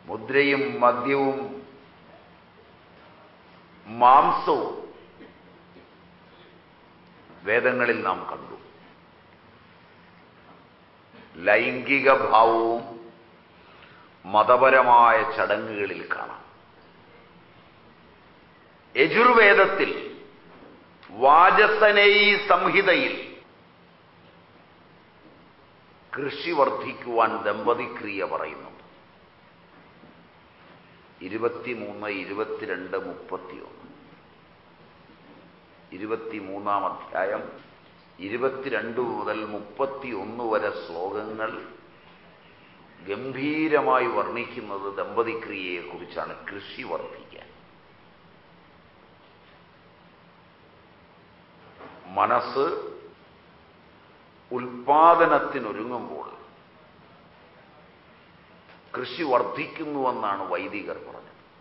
മുദ്രയും മദ്യവും മാംസവും വേദങ്ങളിൽ നാം കണ്ടു ലൈംഗിക ഭാവവും മതപരമായ ചടങ്ങുകളിൽ കാണാം യജുർവേദത്തിൽ വാചസനേയി സംഹിതയിൽ കൃഷി വർദ്ധിക്കുവാൻ ദമ്പതിക്രിയ പറയുന്നുണ്ട് ഇരുപത്തിമൂന്ന് ഇരുപത്തിരണ്ട് മുപ്പത്തിയൊന്ന് ഇരുപത്തിമൂന്നാം അധ്യായം ഇരുപത്തിരണ്ട് മുതൽ മുപ്പത്തിയൊന്ന് വരെ ശ്ലോകങ്ങൾ ഗംഭീരമായി വർണ്ണിക്കുന്നത് ദമ്പതിക്രിയയെക്കുറിച്ചാണ് കൃഷി വർദ്ധിക്കാൻ മനസ്സ് ഉൽപാദനത്തിനൊരുങ്ങുമ്പോൾ കൃഷി വർദ്ധിക്കുന്നുവെന്നാണ് വൈദികർ പറഞ്ഞത്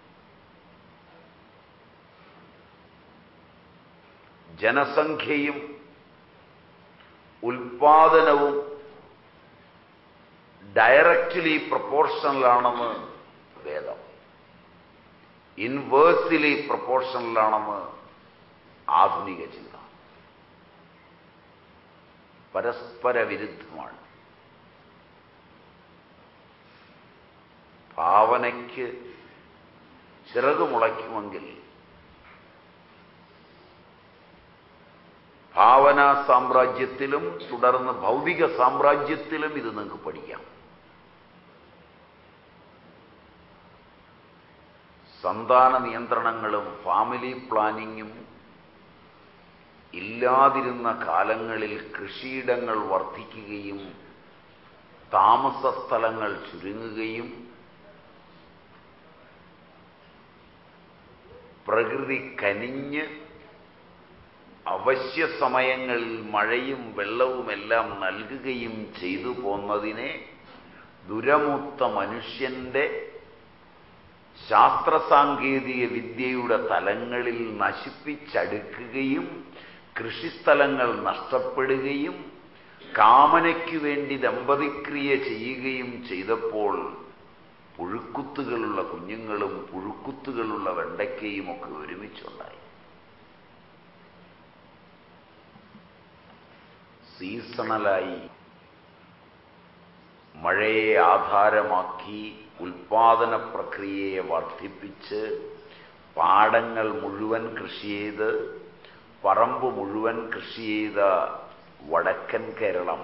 ജനസംഖ്യയും ഉൽപാദനവും ഡയറക്റ്റ്ലി പ്രൊപ്പോർഷണലാണെന്ന് വേദം ഇൻവേഴ്സിലി പ്രൊപ്പോർഷണലാണെന്ന് ആധുനിക ചിന്ത പരസ്പര വിരുദ്ധമാണ് ഭാവനയ്ക്ക് ചിറക് മുളയ്ക്കുമെങ്കിൽ ഭാവനാ സാമ്രാജ്യത്തിലും തുടർന്ന് ഭൗതിക സാമ്രാജ്യത്തിലും ഇത് നിങ്ങൾക്ക് പഠിക്കാം സന്താന നിയന്ത്രണങ്ങളും ഫാമിലി പ്ലാനിങ്ങും ഇല്ലാതിരുന്ന കാലങ്ങളിൽ കൃഷിയിടങ്ങൾ വർദ്ധിക്കുകയും താമസ സ്ഥലങ്ങൾ ചുരുങ്ങുകയും പ്രകൃതി കനിഞ്ഞ് അവശ്യ സമയങ്ങളിൽ മഴയും വെള്ളവുമെല്ലാം നൽകുകയും ചെയ്തു പോന്നതിനെ ദുരമൂത്ത മനുഷ്യന്റെ ശാസ്ത്രസാങ്കേതിക വിദ്യയുടെ തലങ്ങളിൽ നശിപ്പിച്ചടുക്കുകയും കൃഷിസ്ഥലങ്ങൾ നഷ്ടപ്പെടുകയും കാമനയ്ക്കു വേണ്ടി ദമ്പതിക്രിയ ചെയ്യുകയും ചെയ്തപ്പോൾ പുഴുക്കുത്തുകളുള്ള കുഞ്ഞുങ്ങളും പുഴുക്കുത്തുകളുള്ള വെണ്ടയ്ക്കയും ഒക്കെ ഒരുമിച്ചുണ്ടായി സീസണലായി മഴയെ ആധാരമാക്കി ഉൽപാദന പ്രക്രിയയെ വർദ്ധിപ്പിച്ച് പാടങ്ങൾ മുഴുവൻ കൃഷി ചെയ്ത് പറമ്പ് മുഴുവൻ കൃഷി ചെയ്ത വടക്കൻ കേരളം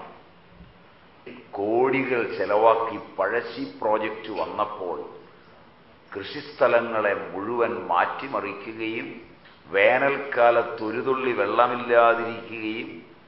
കോടികൾ ചെലവാക്കി പഴശ്ശി പ്രോജക്റ്റ് വന്നപ്പോൾ കൃഷിസ്ഥലങ്ങളെ മുഴുവൻ മാറ്റിമറിക്കുകയും വേനൽക്കാലത്ത് ഒരു തുള്ളി വെള്ളമില്ലാതിരിക്കുകയും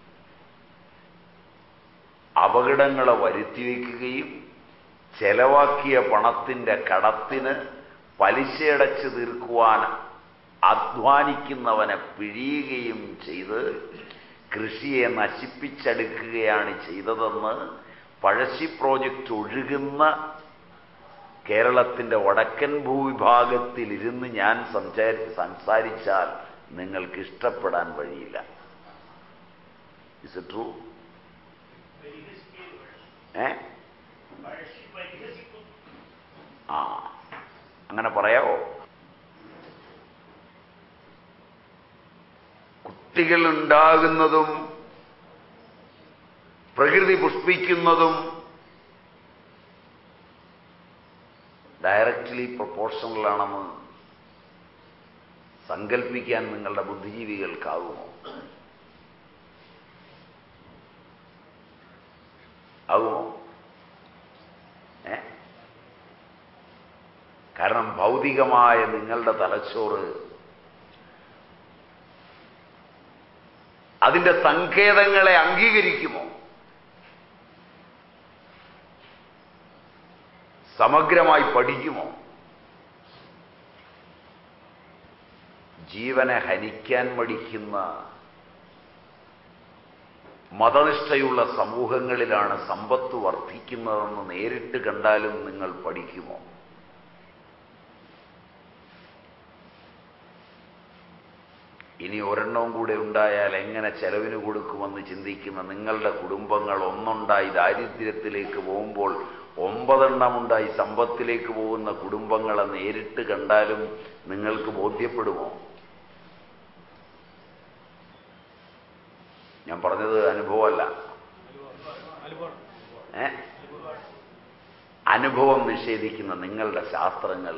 അപകടങ്ങളെ വരുത്തിവെക്കുകയും ചെലവാക്കിയ പണത്തിൻ്റെ കടത്തിന് പലിശയടച്ചു തീർക്കുവാൻ അധ്വാനിക്കുന്നവനെ പിഴിയുകയും ചെയ്ത് കൃഷിയെ നശിപ്പിച്ചെടുക്കുകയാണ് ചെയ്തതെന്ന് പഴശ്ശി പ്രോജക്റ്റ് ഒഴുകുന്ന കേരളത്തിൻ്റെ വടക്കൻ ഭൂവിഭാഗത്തിൽ ഇരുന്ന് ഞാൻ സംസാരി സംസാരിച്ചാൽ നിങ്ങൾക്ക് ഇഷ്ടപ്പെടാൻ വഴിയില്ല ഇസ് ഇറ്റ് ട്രൂ ഏ ആ അങ്ങനെ പറയാവോ കുട്ടികൾ ഉണ്ടാകുന്നതും പ്രകൃതി പുഷ്പിക്കുന്നതും ഡയറക്റ്റ്ലി പ്രൊപ്പോർഷണലാണെന്ന് സങ്കല്പിക്കാൻ നിങ്ങളുടെ ബുദ്ധിജീവികൾക്കാകുമോ ആകുമോ ഏ കാരണം ഭൗതികമായ നിങ്ങളുടെ തലച്ചോറ് അതിന്റെ സങ്കേതങ്ങളെ അംഗീകരിക്കുമോ സമഗ്രമായി പഠിക്കുമോ ജീവനെ ഹനിക്കാൻ മടിക്കുന്ന മതനിഷ്ഠയുള്ള സമൂഹങ്ങളിലാണ് സമ്പത്ത് വർദ്ധിക്കുന്നതെന്ന് നേരിട്ട് കണ്ടാലും നിങ്ങൾ പഠിക്കുമോ ഇനി ഒരെണ്ണവും കൂടെ ഉണ്ടായാൽ എങ്ങനെ ചെലവിന് കൊടുക്കുമെന്ന് ചിന്തിക്കുന്ന നിങ്ങളുടെ കുടുംബങ്ങൾ ഒന്നുണ്ടായി ദാരിദ്ര്യത്തിലേക്ക് പോകുമ്പോൾ ഒമ്പതെണ്ണമുണ്ടായി സമ്പത്തിലേക്ക് പോകുന്ന കുടുംബങ്ങളെ നേരിട്ട് കണ്ടാലും നിങ്ങൾക്ക് ബോധ്യപ്പെടുമോ ഞാൻ പറഞ്ഞത് അനുഭവമല്ല ഏ അനുഭവം നിഷേധിക്കുന്ന നിങ്ങളുടെ ശാസ്ത്രങ്ങൾ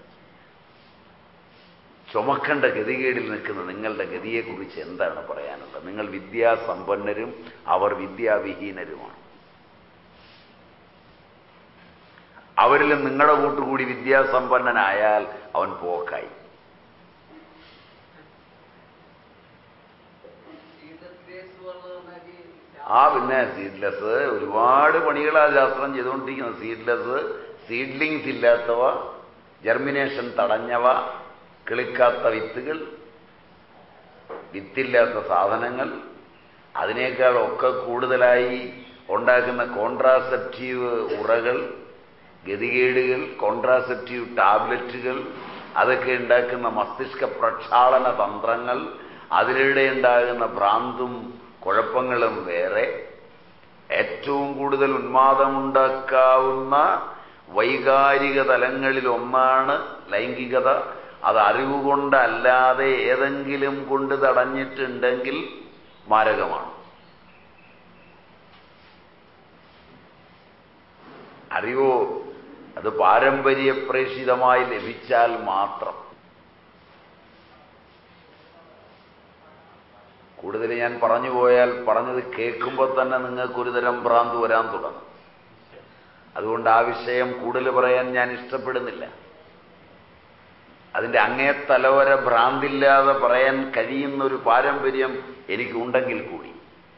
ചുമക്കേണ്ട ഗതികേടിൽ നിൽക്കുന്ന നിങ്ങളുടെ ഗതിയെക്കുറിച്ച് എന്താണ് പറയാനുള്ളത് നിങ്ങൾ വിദ്യാസമ്പന്നരും അവർ വിദ്യാവിഹീനരുമാണ് അവരിലും നിങ്ങളുടെ കൂട്ടുകൂടി വിദ്യാസമ്പന്നനായാൽ അവൻ പോക്കായി ആ പിന്നെ സീഡ്ലെസ് ഒരുപാട് പണികളാ ശാസ്ത്രം ചെയ്തുകൊണ്ടിരിക്കുന്നത് സീഡ്ലെസ് സീഡ്ലിങ്സ് ഇല്ലാത്തവ ജർമിനേഷൻ തടഞ്ഞവ കിളിക്കാത്ത വിത്തുകൾ വിത്തില്ലാത്ത സാധനങ്ങൾ അതിനേക്കാൾ ഒക്കെ കൂടുതലായി ഉണ്ടാക്കുന്ന കോൺട്രാസെപ്റ്റീവ് ഉറകൾ ഗതികേടുകൾ കോൺട്രാസെപ്റ്റീവ് ടാബ്ലറ്റുകൾ അതൊക്കെ ഉണ്ടാക്കുന്ന മസ്തിഷ്ക പ്രക്ഷാളന തന്ത്രങ്ങൾ അതിലൂടെ ഉണ്ടാകുന്ന ഭ്രാന്തും കുഴപ്പങ്ങളും വേറെ ഏറ്റവും കൂടുതൽ ഉന്മാദമുണ്ടാക്കാവുന്ന വൈകാരിക തലങ്ങളിൽ ഒന്നാണ് ലൈംഗികത അത് അറിവുകൊണ്ടല്ലാതെ ഏതെങ്കിലും കൊണ്ട് തടഞ്ഞിട്ടുണ്ടെങ്കിൽ മാരകമാണ് അറിവോ അത് പാരമ്പര്യപ്രേഷിതമായി ലഭിച്ചാൽ മാത്രം കൂടുതൽ ഞാൻ പറഞ്ഞു പോയാൽ പറഞ്ഞത് കേൾക്കുമ്പോൾ തന്നെ നിങ്ങൾക്കൊരു തരം ഭ്രാന്ത് വരാൻ തുടങ്ങും അതുകൊണ്ട് ആ വിഷയം കൂടുതൽ പറയാൻ ഞാൻ ഇഷ്ടപ്പെടുന്നില്ല അതിൻ്റെ അങ്ങേ തലവര ഭ്രാന്തില്ലാതെ പറയാൻ കഴിയുന്ന ഒരു പാരമ്പര്യം എനിക്കുണ്ടെങ്കിൽ കൂടി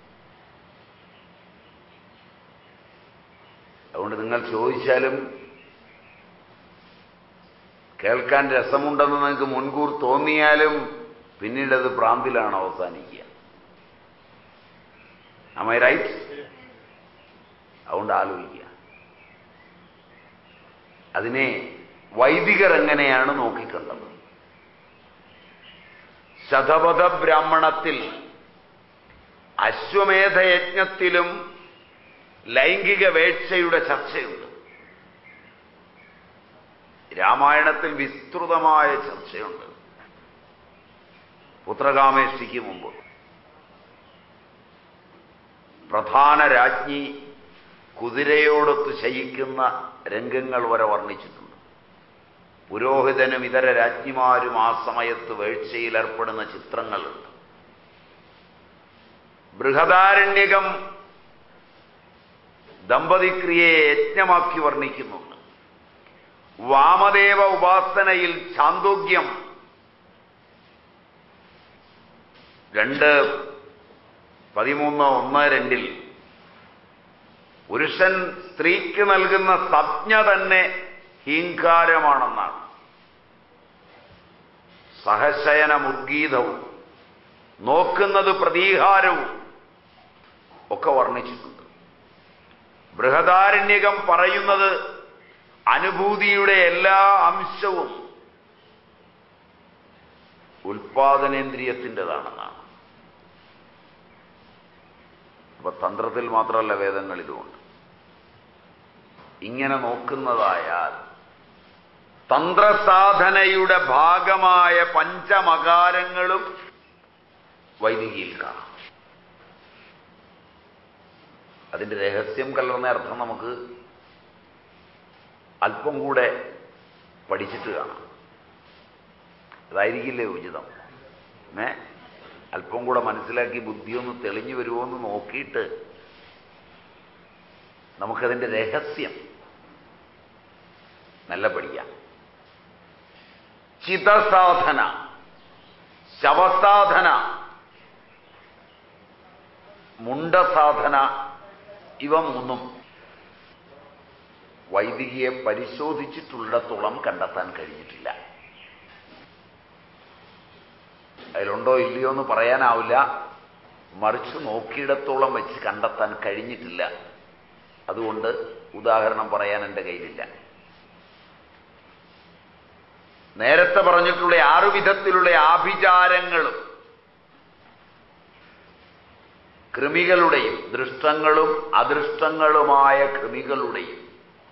അതുകൊണ്ട് നിങ്ങൾ ചോദിച്ചാലും കേൾക്കാൻ രസമുണ്ടെന്ന് നിങ്ങൾക്ക് മുൻകൂർ തോന്നിയാലും പിന്നീട് അത് ഭ്രാന്തിലാണ് അവസാനിക്കുക അമൈ റൈറ്റ് അതുകൊണ്ട് ആലോചിക്കുക അതിനെ വൈദികർ എങ്ങനെയാണ് നോക്കിക്കണ്ടത് ശതപഥ ബ്രാഹ്മണത്തിൽ അശ്വമേധയജ്ഞത്തിലും ലൈംഗിക വേഴ്ചയുടെ ചർച്ചയുണ്ട് രാമായണത്തിൽ വിസ്തൃതമായ ചർച്ചയുണ്ട് പുത്രകാമേഷ്ടിക്ക് മുമ്പ് പ്രധാന രാജ്ഞി കുതിരയോടൊത്ത് ശയിക്കുന്ന രംഗങ്ങൾ വരെ വർണ്ണിച്ചിട്ടുണ്ട് പുരോഹിതനും ഇതര രാജ്ഞിമാരും ആ സമയത്ത് വേഴ്ചയിൽ ഏർപ്പെടുന്ന ചിത്രങ്ങളുണ്ട് ബൃഹദാരണ്യകം ദമ്പതിക്രിയയെ യജ്ഞമാക്കി വർണ്ണിക്കുന്നുണ്ട് വാമദേവ ഉപാസനയിൽ ചാന്തോഗ്യം രണ്ട് പതിമൂന്ന് ഒന്ന് രണ്ടിൽ പുരുഷൻ സ്ത്രീക്ക് നൽകുന്ന സംജ്ഞ തന്നെ ഹീങ്കാരമാണെന്നാണ് സഹശയന മുർഗീതവും നോക്കുന്നത് പ്രതീഹാരവും ഒക്കെ വർണ്ണിച്ചിട്ടുണ്ട് ബൃഹദാരണ്യകം പറയുന്നത് അനുഭൂതിയുടെ എല്ലാ അംശവും ഉൽപാദനേന്ദ്രിയത്തിൻ്റെതാണെന്നാണ് അപ്പൊ തന്ത്രത്തിൽ മാത്രമല്ല വേദങ്ങൾ ഇതുകൊണ്ട് ഇങ്ങനെ നോക്കുന്നതായാൽ തന്ത്രസാധനയുടെ ഭാഗമായ പഞ്ചമകാരങ്ങളും വൈദികിയിൽ കാണാം അതിൻ്റെ രഹസ്യം കലർന്ന അർത്ഥം നമുക്ക് അല്പം കൂടെ പഠിച്ചിട്ട് കാണാം അതായിരിക്കില്ലേ ഉചിതം ഏ അല്പം കൂടെ മനസ്സിലാക്കി ബുദ്ധിയൊന്ന് തെളിഞ്ഞു വരുമോ എന്ന് നോക്കിയിട്ട് നമുക്കതിൻ്റെ രഹസ്യം നല്ല പഠിക്കാം ചിതസാധന ശവസാധന മുണ്ടസാധന ഇവ മൂന്നും വൈദികിയെ പരിശോധിച്ചിട്ടുള്ളിടത്തോളം കണ്ടെത്താൻ കഴിഞ്ഞിട്ടില്ല അതിലുണ്ടോ ഇല്ലയോ എന്ന് പറയാനാവില്ല മറിച്ച് നോക്കിയിടത്തോളം വെച്ച് കണ്ടെത്താൻ കഴിഞ്ഞിട്ടില്ല അതുകൊണ്ട് ഉദാഹരണം പറയാൻ എൻ്റെ കയ്യിലില്ല നേരത്തെ പറഞ്ഞിട്ടുള്ള ആറു വിധത്തിലുള്ള ആഭിചാരങ്ങളും കൃമികളുടെയും ദൃഷ്ടങ്ങളും അദൃഷ്ടങ്ങളുമായ കൃമികളുടെയും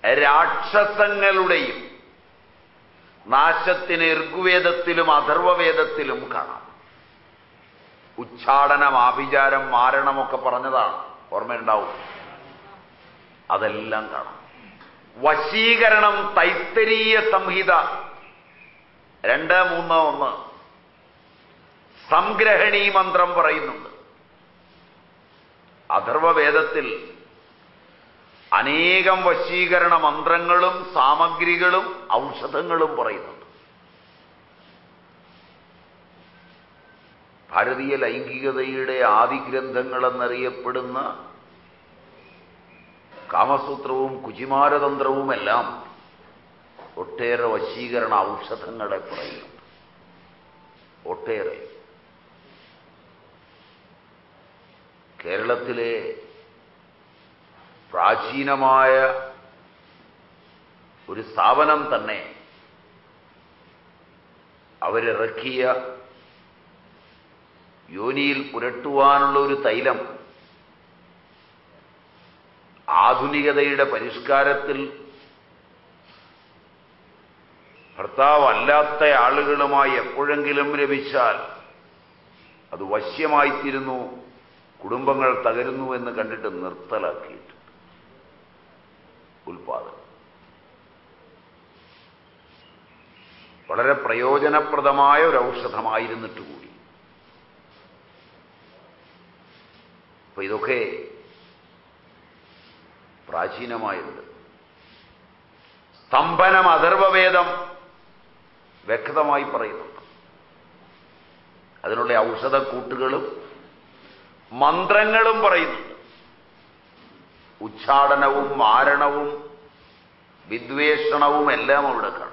രാക്ഷസങ്ങളുടെയും നാശത്തിന് ഋഗ്വേദത്തിലും അഥർവവേദത്തിലും കാണാം ഉച്ചാടനം ആഭിചാരം മാരണമൊക്കെ പറഞ്ഞതാണ് ഓർമ്മയുണ്ടാവും അതെല്ലാം കാണാം വശീകരണം തൈത്തരീയ സംഹിത രണ്ട് മൂന്ന് ഒന്ന് സംഗ്രഹണീ മന്ത്രം പറയുന്നുണ്ട് അഥർവവേദത്തിൽ അനേകം വശീകരണ മന്ത്രങ്ങളും സാമഗ്രികളും ഔഷധങ്ങളും പറയുന്നുണ്ട് ഭാരതീയ ലൈംഗികതയുടെ ആദിഗ്രന്ഥങ്ങളെന്നറിയപ്പെടുന്ന കാമസൂത്രവും കുചിമാരതന്ത്രവുമെല്ലാം ഒട്ടേറെ വശീകരണ ഔഷധങ്ങളെ പറയുന്നുണ്ട് ഒട്ടേറെ കേരളത്തിലെ പ്രാചീനമായ ഒരു സ്ഥാപനം തന്നെ അവരിറക്കിയ യോനിയിൽ പുരട്ടുവാനുള്ള ഒരു തൈലം ആധുനികതയുടെ പരിഷ്കാരത്തിൽ ഭർത്താവല്ലാത്ത ആളുകളുമായി എപ്പോഴെങ്കിലും ലഭിച്ചാൽ അത് വശ്യമായിത്തീരുന്നു കുടുംബങ്ങൾ തകരുന്നു എന്ന് കണ്ടിട്ട് നിർത്തലാക്കിയിട്ടുണ്ട് ഉൽപാദനം വളരെ പ്രയോജനപ്രദമായ ഒരു ഔഷധമായിരുന്നിട്ട് കൂടി അപ്പൊ ഇതൊക്കെ പ്രാചീനമായുണ്ട് സ്തംഭനം അഥർവവേദം വ്യക്തമായി പറയുന്നുണ്ട് അതിനുള്ള ഔഷധക്കൂട്ടുകളും മന്ത്രങ്ങളും പറയുന്നുണ്ട് ഉച്ചാടനവും മാരണവും വിദ്വേഷണവും എല്ലാം അവിടെ കാണാം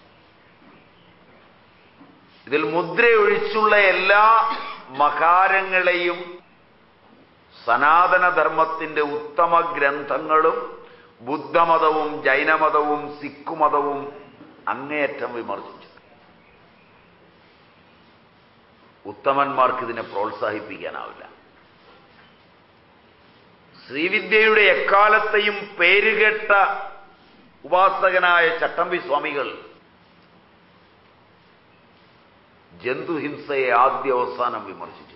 ഇതിൽ മുദ്രയൊഴിച്ചുള്ള എല്ലാ മകാരങ്ങളെയും സനാതനധർമ്മത്തിന്റെ ഉത്തമ ഗ്രന്ഥങ്ങളും ബുദ്ധമതവും ജൈനമതവും സിഖ് മതവും അങ്ങേയറ്റം വിമർശിച്ചു ഉത്തമന്മാർക്ക് ഇതിനെ പ്രോത്സാഹിപ്പിക്കാനാവില്ല ശ്രീവിദ്യയുടെ എക്കാലത്തെയും പേരുകേട്ട ഉപാസകനായ ചട്ടമ്പി സ്വാമികൾ ജന്തുഹിംസയെ ആദ്യ അവസാനം വിമർശിച്ചിട്ടുണ്ട്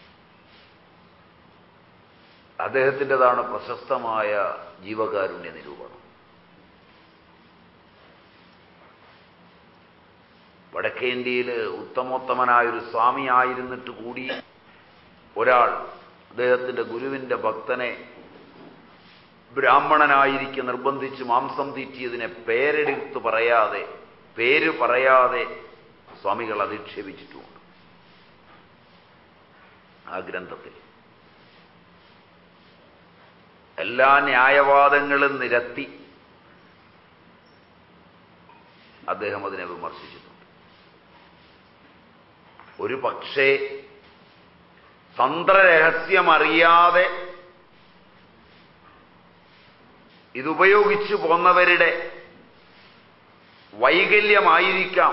അദ്ദേഹത്തിൻ്റെതാണ് പ്രശസ്തമായ ജീവകാരുണ്യ നിരൂപണം വടക്കേ ഇന്ത്യയിൽ ഉത്തമോത്തമനായൊരു സ്വാമി ആയിരുന്നിട്ട് കൂടി ഒരാൾ അദ്ദേഹത്തിന്റെ ഗുരുവിന്റെ ഭക്തനെ ബ്രാഹ്മണനായിരിക്കെ നിർബന്ധിച്ച് മാംസം തീറ്റിയതിനെ പേരെടുത്ത് പറയാതെ പേര് പറയാതെ സ്വാമികൾ അധിക്ഷേപിച്ചിട്ടുമുണ്ട് ആ ഗ്രന്ഥത്തിൽ എല്ലാ ന്യായവാദങ്ങളും നിരത്തി അദ്ദേഹം അതിനെ വിമർശിച്ചിട്ടുണ്ട് ഒരു പക്ഷേ തന്ത്രരഹസ്യമറിയാതെ ഇതുപയോഗിച്ചു പോന്നവരുടെ വൈകല്യമായിരിക്കാം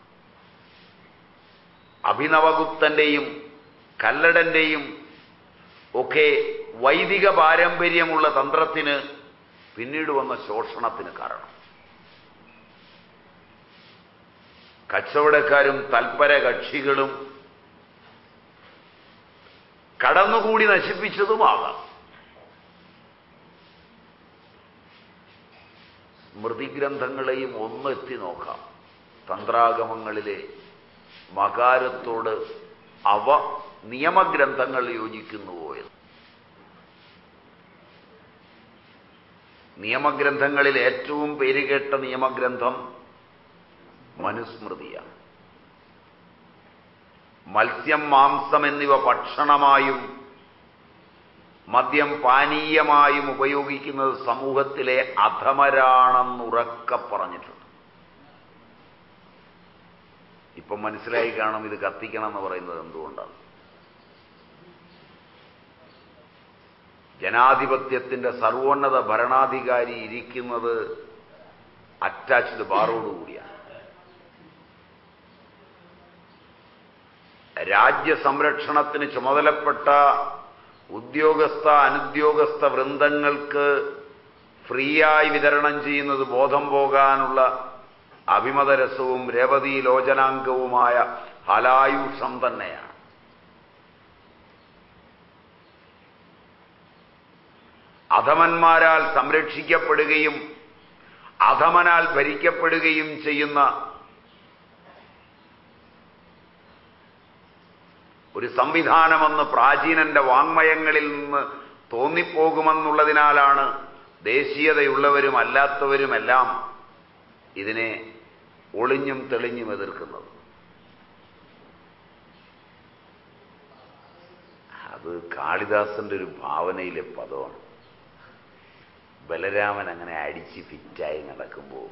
അഭിനവഗുപ്തന്റെയും കല്ലടന്റെയും ഒക്കെ വൈദിക പാരമ്പര്യമുള്ള തന്ത്രത്തിന് പിന്നീട് വന്ന ശോഷണത്തിന് കാരണം കച്ചവടക്കാരും തൽപര കക്ഷികളും കടന്നുകൂടി നശിപ്പിച്ചതുമാകാം സ്മൃതിഗ്രന്ഥങ്ങളെയും ഒന്നെത്തി നോക്കാം തന്ത്രാഗമങ്ങളിലെ മകാരത്തോട് അവ നിയമഗ്രന്ഥങ്ങൾ യോജിക്കുന്നുവോ എന്ന് നിയമഗ്രന്ഥങ്ങളിൽ ഏറ്റവും പേരുകേട്ട നിയമഗ്രന്ഥം മനുസ്മൃതിയാണ് മത്സ്യം മാംസം എന്നിവ ഭക്ഷണമായും മദ്യം പാനീയമായും ഉപയോഗിക്കുന്നത് സമൂഹത്തിലെ അധമരാണെന്നുറക്ക പറഞ്ഞിട്ടുണ്ട് ഇപ്പം മനസ്സിലായി കാണും ഇത് കത്തിക്കണം എന്ന് പറയുന്നത് എന്തുകൊണ്ടാണ് ജനാധിപത്യത്തിന്റെ സർവോന്നത ഭരണാധികാരി ഇരിക്കുന്നത് അറ്റാച്ച്ഡ് ബാറോടുകൂടിയാണ് രാജ്യസംരക്ഷണത്തിന് ചുമതലപ്പെട്ട ഉദ്യോഗസ്ഥ അനുദ്യോഗസ്ഥ വൃന്ദങ്ങൾക്ക് ഫ്രീയായി വിതരണം ചെയ്യുന്നത് ബോധം പോകാനുള്ള അഭിമതരസവും രേവതി ലോചനാംഗവുമായ ഹലായുഷം തന്നെയാണ് അധമന്മാരാൽ സംരക്ഷിക്കപ്പെടുകയും അധമനാൽ ഭരിക്കപ്പെടുകയും ചെയ്യുന്ന ഒരു സംവിധാനമെന്ന് പ്രാചീനന്റെ വാങ്മയങ്ങളിൽ നിന്ന് തോന്നിപ്പോകുമെന്നുള്ളതിനാലാണ് ദേശീയതയുള്ളവരും അല്ലാത്തവരുമെല്ലാം ഇതിനെ ഒളിഞ്ഞും തെളിഞ്ഞും എതിർക്കുന്നത് അത് കാളിദാസന്റെ ഒരു ഭാവനയിലെ പദമാണ് ബലരാമൻ അങ്ങനെ അടിച്ച് ഫിറ്റായി നടക്കുമ്പോൾ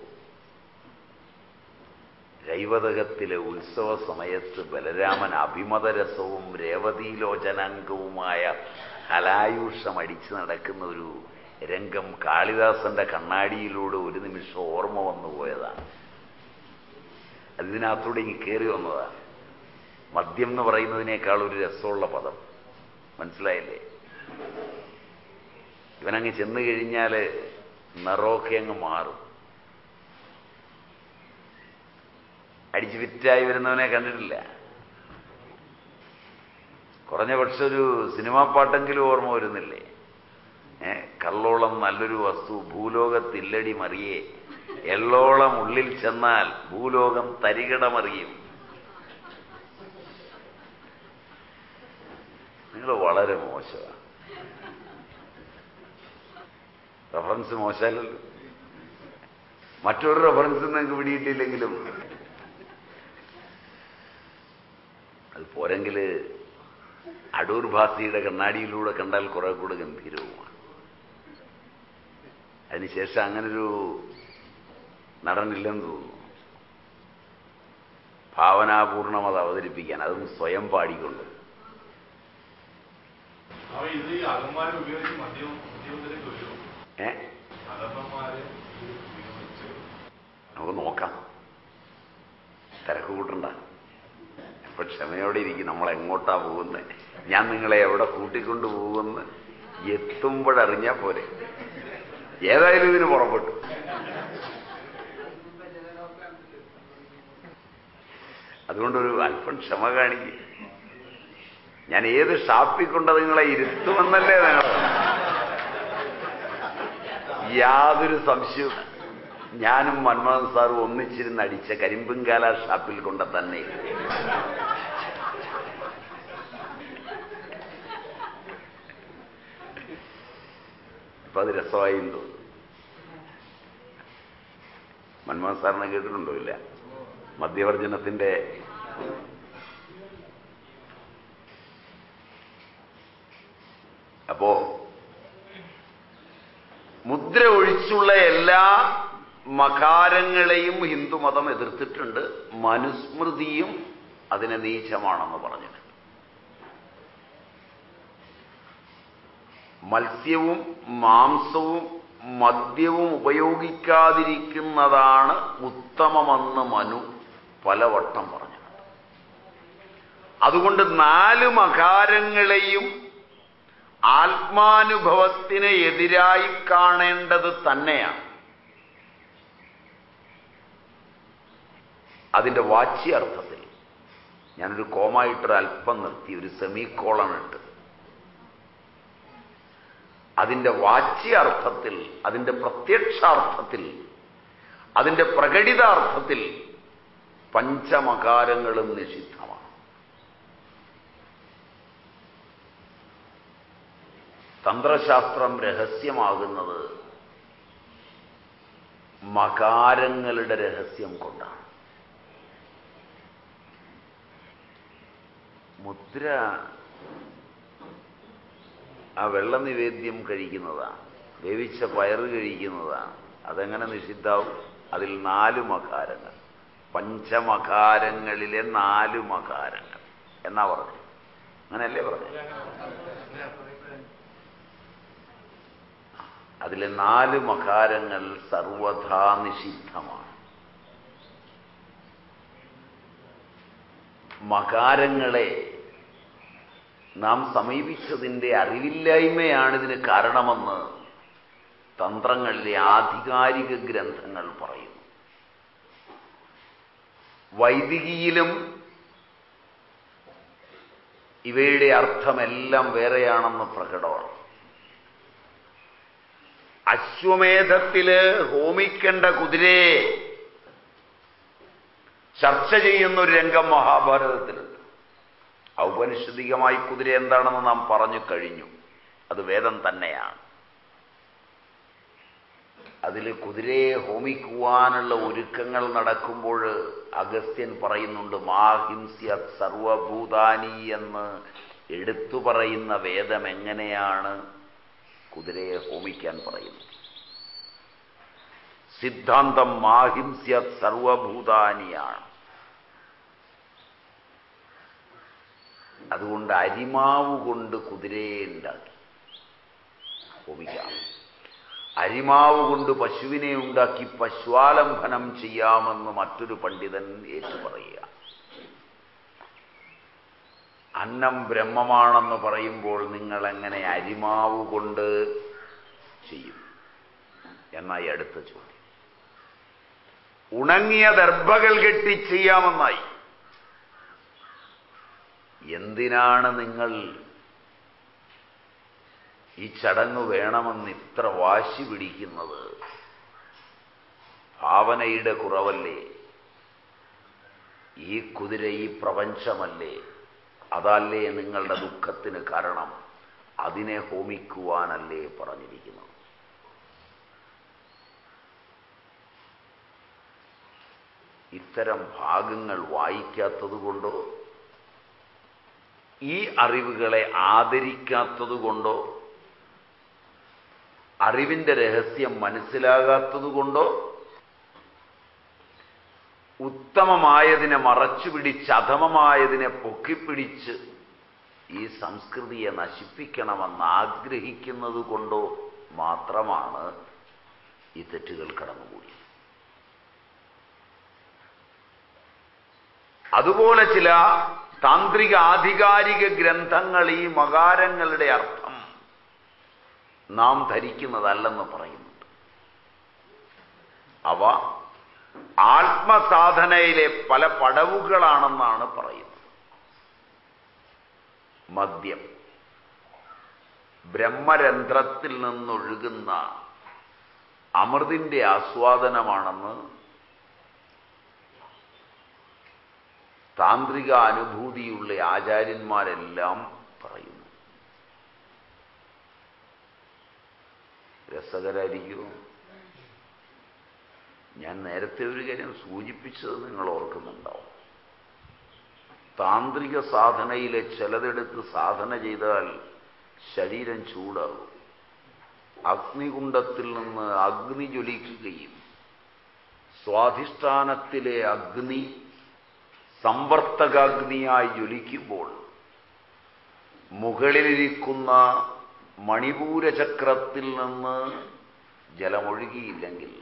രൈവതകത്തിലെ ഉത്സവ സമയത്ത് ബലരാമൻ അഭിമതരസവും രേവതീലോചനാംഗവുമായ കലായൂഷം അടിച്ചു നടക്കുന്ന ഒരു രംഗം കാളിദാസന്റെ കണ്ണാടിയിലൂടെ ഒരു നിമിഷം ഓർമ്മ വന്നു പോയതാണ് അതിനകത്തൂടെ ഇങ്ങ് കയറി വന്നതാണ് മദ്യം എന്ന് പറയുന്നതിനേക്കാൾ ഒരു രസമുള്ള പദം മനസ്സിലായില്ലേ ഇവനങ്ങ് ചെന്ന് കഴിഞ്ഞാൽ നിറമൊക്കെ അങ്ങ് മാറും അടിച്ച് വിറ്റായി വരുന്നവനെ കണ്ടിട്ടില്ല കുറഞ്ഞ പക്ഷെ ഒരു സിനിമാ പാട്ടെങ്കിലും ഓർമ്മ വരുന്നില്ലേ ഏ കള്ളോളം നല്ലൊരു വസ്തു ഭൂലോകത്തില്ലടി മറിയേ എള്ളോളം ഉള്ളിൽ ചെന്നാൽ ഭൂലോകം തരികിടമറിയും നിങ്ങൾ വളരെ മോശമാണ് റെഫറൻസ് മോശമല്ലല്ലോ മറ്റൊരു റെഫറൻസ് നിങ്ങൾക്ക് പിടിയിട്ടില്ലെങ്കിലും അത് പോരെങ്കിൽ അടൂർ ഭാസിയുടെ കണ്ണാടിയിലൂടെ കണ്ടാൽ കുറെ കൂടെ ഗംഭീരവുമാണ് അതിനുശേഷം അങ്ങനൊരു നടനില്ലെന്ന് തോന്നുന്നു ഭാവനാപൂർണം അത് അവതരിപ്പിക്കാൻ അതും സ്വയം പാടിക്കൊണ്ട് അപ്പൊ ഇത് ഈ അകന്മാരെ ഉപയോഗിച്ച് മദ്യം മദ്യത്തിലേക്ക് വരും ഏ അകന്മാരെ ഇത് ഉപയോഗിച്ച് നമുക്ക് നോക്കാം തിരക്ക് കൂട്ടണ്ട അപ്പൊ ക്ഷമയോടെ ഇരിക്കും നമ്മൾ എങ്ങോട്ടാ പോകുന്നത് ഞാൻ നിങ്ങളെ എവിടെ കൂട്ടിക്കൊണ്ടു പോകുമെന്ന് എത്തുമ്പോഴറിഞ്ഞാൽ പോരെ ഏതായാലും ഇതിന് പുറപ്പെട്ടു അതുകൊണ്ടൊരു അല്പം ക്ഷമ കാണിക്കുക ഞാൻ ഏത് ഷാപ്പിൽ കൊണ്ട് നിങ്ങളെ ഇരുത്തുമെന്നല്ലേ നിങ്ങൾ യാതൊരു സംശയവും ഞാനും മൻമോഹൻ സാറും ഒന്നിച്ചിരുന്ന് അടിച്ച കരിമ്പുംകാല ഷാപ്പിൽ കൊണ്ട് തന്നെ അപ്പൊ അത് രസമായി എന്ന് തോന്നുന്നു മൻമോഹൻ സാറിനെ കേട്ടിട്ടുണ്ടോ ഇല്ല മദ്യവർജനത്തിന്റെ അപ്പോ മുദ്ര ഒഴിച്ചുള്ള എല്ലാ മകാരങ്ങളെയും ഹിന്ദുമതം എതിർത്തിട്ടുണ്ട് മനുസ്മൃതിയും അതിനെ നീചമാണെന്ന് പറഞ്ഞിട്ടുണ്ട് മത്സ്യവും മാംസവും മദ്യവും ഉപയോഗിക്കാതിരിക്കുന്നതാണ് ഉത്തമമെന്ന് മനു പലവട്ടം പറഞ്ഞിട്ടുണ്ട് അതുകൊണ്ട് നാല് മകാരങ്ങളെയും ആത്മാനുഭവത്തിന് എതിരായി കാണേണ്ടത് തന്നെയാണ് അതിന്റെ വാച്യാർത്ഥത്തിൽ ഞാനൊരു കോമായിട്ടൊരു അല്പം നിർത്തി ഒരു സെമി കോളൺ ഇട്ട് അതിന്റെ വാച്യാർത്ഥത്തിൽ അതിന്റെ പ്രത്യക്ഷാർത്ഥത്തിൽ അതിന്റെ പ്രകടിതാർത്ഥത്തിൽ പഞ്ചമകാരങ്ങളും നിഷിദ്ധമാണ് തന്ത്രശാസ്ത്രം രഹസ്യമാകുന്നത് മകാരങ്ങളുടെ രഹസ്യം കൊണ്ടാണ് മുദ്ര ആ വെള്ള നിവേദ്യം കഴിക്കുന്നതാണ് വേവിച്ച പയറ് കഴിക്കുന്നതാണ് അതെങ്ങനെ നിഷിദ്ധാവും അതിൽ നാല് മകാരങ്ങൾ പഞ്ചമകാരങ്ങളിലെ നാല് മകാരങ്ങൾ എന്നാ പറഞ്ഞു അങ്ങനെയല്ലേ പറഞ്ഞു അതിലെ നാല് മകാരങ്ങൾ സർവഥാ നിഷിദ്ധമാണ് മകാരങ്ങളെ നാം സമീപിച്ചതിൻ്റെ അറിവില്ലായ്മയാണ് ഇതിന് കാരണമെന്ന് തന്ത്രങ്ങളിലെ ആധികാരിക ഗ്രന്ഥങ്ങൾ പറയുന്നു വൈദികിയിലും ഇവയുടെ അർത്ഥമെല്ലാം വേറെയാണെന്ന് പ്രകടമാണ് അശ്വമേധത്തില് ഹോമിക്കേണ്ട കുതിരയെ ചർച്ച ചെയ്യുന്ന ഒരു രംഗം മഹാഭാരതത്തിലുണ്ട് ഔപനിഷദികമായി കുതിര എന്താണെന്ന് നാം പറഞ്ഞു കഴിഞ്ഞു അത് വേദം തന്നെയാണ് അതിൽ കുതിരയെ ഹോമിക്കുവാനുള്ള ഒരുക്കങ്ങൾ നടക്കുമ്പോൾ അഗസ്ത്യൻ പറയുന്നുണ്ട് മാഹിംസ്യ സർവഭൂതാനി എന്ന് എടുത്തു പറയുന്ന വേദം എങ്ങനെയാണ് കുതിരയെ ഹോമിക്കാൻ പറയുന്നത് സിദ്ധാന്തം മാഹിംസ്യ സർവഭൂതാനിയാണ് അതുകൊണ്ട് അരിമാവ് കൊണ്ട് കുതിരയെ ഉണ്ടാക്കി ഹോമിക്കാം അരിമാവ് കൊണ്ട് പശുവിനെ ഉണ്ടാക്കി പശുവാലംബനം ചെയ്യാമെന്ന് മറ്റൊരു പണ്ഡിതൻ ഏറ്റുപറയുക അന്നം ബ്രഹ്മമാണെന്ന് പറയുമ്പോൾ നിങ്ങൾ എങ്ങനെ അരിമാവ് കൊണ്ട് ചെയ്യും എന്നായി അടുത്ത ചോദ്യം ഉണങ്ങിയ ദർഭകൾ കെട്ടി ചെയ്യാമെന്നായി എന്തിനാണ് നിങ്ങൾ ഈ ചടങ്ങ് വേണമെന്ന് ഇത്ര വാശി പിടിക്കുന്നത് ഭാവനയുടെ കുറവല്ലേ ഈ കുതിര ഈ പ്രപഞ്ചമല്ലേ അതല്ലേ നിങ്ങളുടെ ദുഃഖത്തിന് കാരണം അതിനെ ഹോമിക്കുവാനല്ലേ പറഞ്ഞിരിക്കുന്നത് ഇത്തരം ഭാഗങ്ങൾ വായിക്കാത്തതുകൊണ്ടോ ഈ അറിവുകളെ ആദരിക്കാത്തതുകൊണ്ടോ അറിവിന്റെ രഹസ്യം മനസ്സിലാകാത്തതുകൊണ്ടോ ഉത്തമമായതിനെ മറച്ചുപിടിച്ച് അധമമായതിനെ പൊക്കിപ്പിടിച്ച് ഈ സംസ്കൃതിയെ നശിപ്പിക്കണമെന്ന് ആഗ്രഹിക്കുന്നത് കൊണ്ടോ മാത്രമാണ് ഈ തെറ്റുകൾ കടന്നുകൂടി അതുപോലെ ചില താന്ത്രിക ആധികാരിക ഗ്രന്ഥങ്ങൾ ഈ മകാരങ്ങളുടെ അർത്ഥം നാം ധരിക്കുന്നതല്ലെന്ന് പറയുന്നുണ്ട് അവ ആത്മസാധനയിലെ പല പടവുകളാണെന്നാണ് പറയുന്നത് മദ്യം ബ്രഹ്മരന്ധ്രത്തിൽ നിന്നൊഴുകുന്ന അമൃതിന്റെ ആസ്വാദനമാണെന്ന് താന്ത്രിക അനുഭൂതിയുള്ള ആചാര്യന്മാരെല്ലാം പറയുന്നു രസകരായിരിക്കുമോ ഞാൻ നേരത്തെ ഒരു കാര്യം സൂചിപ്പിച്ചത് നിങ്ങൾ ഓർക്കുന്നുണ്ടാവും താന്ത്രിക സാധനയിലെ ചിലതെടുത്ത് സാധന ചെയ്താൽ ശരീരം ചൂടാകും അഗ്നികുണ്ഡത്തിൽ നിന്ന് അഗ്നി ജ്വലിക്കുകയും സ്വാധിഷ്ഠാനത്തിലെ അഗ്നി സമ്പർത്തകാഗ്നിയായി ജ്വലിക്കുമ്പോൾ മുകളിലിരിക്കുന്ന മണിപൂരചക്രത്തിൽ നിന്ന് ജലമൊഴുകിയില്ലെങ്കിൽ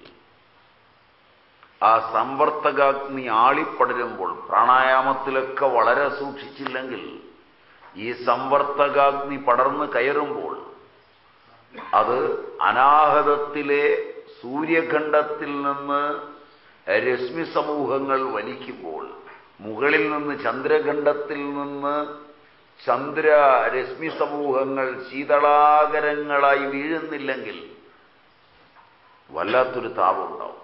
ആ സമ്പർത്തകാഗ്നി ആളിപ്പടരുമ്പോൾ പ്രാണായാമത്തിലൊക്കെ വളരെ സൂക്ഷിച്ചില്ലെങ്കിൽ ഈ സമ്പർത്തകാഗ്നി പടർന്ന് കയറുമ്പോൾ അത് അനാഹതത്തിലെ സൂര്യഖണ്ഡത്തിൽ നിന്ന് രശ്മി സമൂഹങ്ങൾ വലിക്കുമ്പോൾ മുകളിൽ നിന്ന് ചന്ദ്രഖണ്ഡത്തിൽ നിന്ന് ചന്ദ്ര രശ്മി സമൂഹങ്ങൾ ശീതളാകരങ്ങളായി വീഴുന്നില്ലെങ്കിൽ വല്ലാത്തൊരു താപമുണ്ടാവും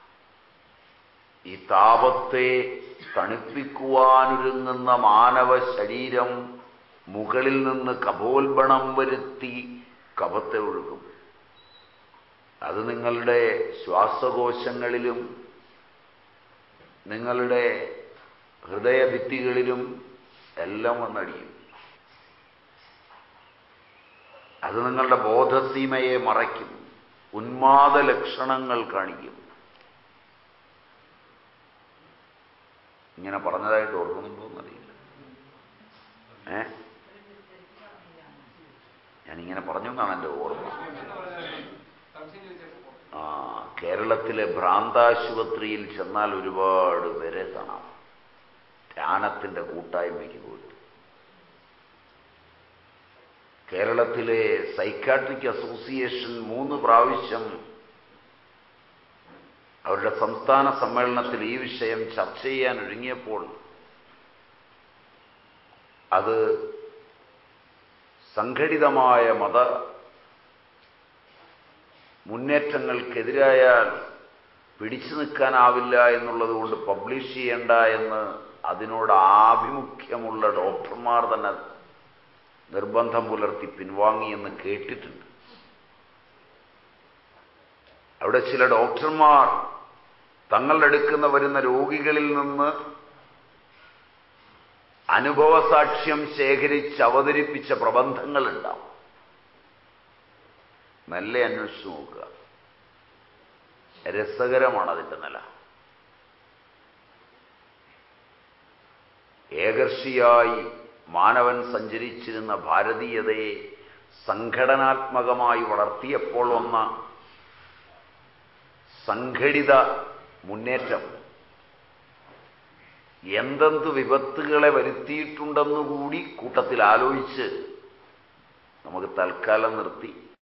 ഈ താപത്തെ തണുപ്പിക്കുവാനൊരുങ്ങുന്ന മാനവ ശരീരം മുകളിൽ നിന്ന് കപോൽബണം വരുത്തി കപത്തെ ഒഴുകും അത് നിങ്ങളുടെ ശ്വാസകോശങ്ങളിലും നിങ്ങളുടെ ഹൃദയഭിത്തികളിലും എല്ലാം വന്നടിയും അത് നിങ്ങളുടെ ബോധസീമയെ മറയ്ക്കും ഉന്മാദ ലക്ഷണങ്ങൾ കാണിക്കും ഇങ്ങനെ പറഞ്ഞതായിട്ട് ഓർക്കുന്നുണ്ടോന്നറിയില്ല ഏ ഞാനിങ്ങനെ പറഞ്ഞു എന്നാണ് എൻ്റെ ഓർമ്മ ആ കേരളത്തിലെ ഭ്രാന്താശുപത്രിയിൽ ചെന്നാൽ ഒരുപാട് പേരെ കാണാം ധ്യാനത്തിൻ്റെ കൂട്ടായ്മയ്ക്ക് പോയിട്ട് കേരളത്തിലെ സൈക്കാട്രിക് അസോസിയേഷൻ മൂന്ന് പ്രാവശ്യം അവരുടെ സംസ്ഥാന സമ്മേളനത്തിൽ ഈ വിഷയം ചർച്ച ചെയ്യാൻ ഒരുങ്ങിയപ്പോൾ അത് സംഘടിതമായ മത മുന്നേറ്റങ്ങൾക്കെതിരായാൽ പിടിച്ചു നിൽക്കാനാവില്ല എന്നുള്ളത് കൊണ്ട് പബ്ലിഷ് ചെയ്യേണ്ട എന്ന് അതിനോട് ആഭിമുഖ്യമുള്ള ഡോക്ടർമാർ തന്നെ നിർബന്ധം പുലർത്തി പിൻവാങ്ങിയെന്ന് കേട്ടിട്ടുണ്ട് അവിടെ ചില ഡോക്ടർമാർ തങ്ങളുടെ അടുക്കുന്ന വരുന്ന രോഗികളിൽ നിന്ന് അനുഭവസാക്ഷ്യം ശേഖരിച്ച് അവതരിപ്പിച്ച പ്രബന്ധങ്ങളുണ്ടാവും നല്ല അന്വേഷിച്ചു നോക്കുക രസകരമാണ് അതിൻ്റെ നില ഏകർഷിയായി മാനവൻ സഞ്ചരിച്ചിരുന്ന ഭാരതീയതയെ സംഘടനാത്മകമായി വളർത്തിയപ്പോൾ വന്ന സംഘടിത മുന്നേറ്റം എന്തെന്ത് വിപത്തുകളെ വരുത്തിയിട്ടുണ്ടെന്നുകൂടി കൂട്ടത്തിൽ ആലോചിച്ച് നമുക്ക് തൽക്കാലം നിർത്തി